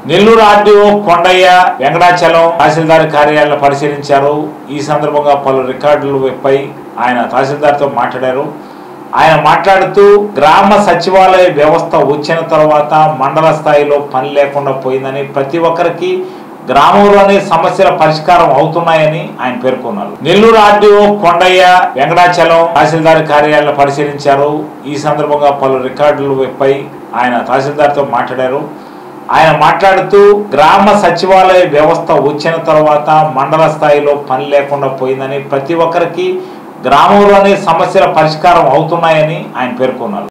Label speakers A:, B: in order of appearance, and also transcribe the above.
A: Nellore RDO Kondaiah Venkatachalam తహసీల్దార్ కార్యాలయాలను పరిశీలించారు ఈ సందర్భంగా పలు రికార్డులపై ఆయన తహసీల్దార్తో మాట్లాడారు ఆయన మాట్లాడుతూ గ్రామ సచివాలయ వ్యవస్థ వచ్చిన తర్వాత మండల స్థాయిలో పని లేకుండా పోయిందని ప్రతి ఒక్కరికి గ్రామంలోనే సమస్యల పరిష్కారం అవుతున్నాయని ఆయన పేర్కొన్నారు నెల్లూరు ఆర్డీఓ కొండయ్య వెంకటాచలం తహసీల్దార్ కార్యాలయాలను పరిశీలించారు ఈ సందర్భంగా పలు రికార్డులపై ఆయన తహసీల్దార్తో మాట్లాడారు ఆయన మాట్లాడుతూ గ్రామ సచివాలయ వ్యవస్థ వచ్చిన తర్వాత మండల స్థాయిలో పని లేకుండా పోయిందని ప్రతి ఒక్కరికి గ్రామంలోనే సమస్యల పరిష్కారం అవుతున్నాయని ఆయన పేర్కొన్నారు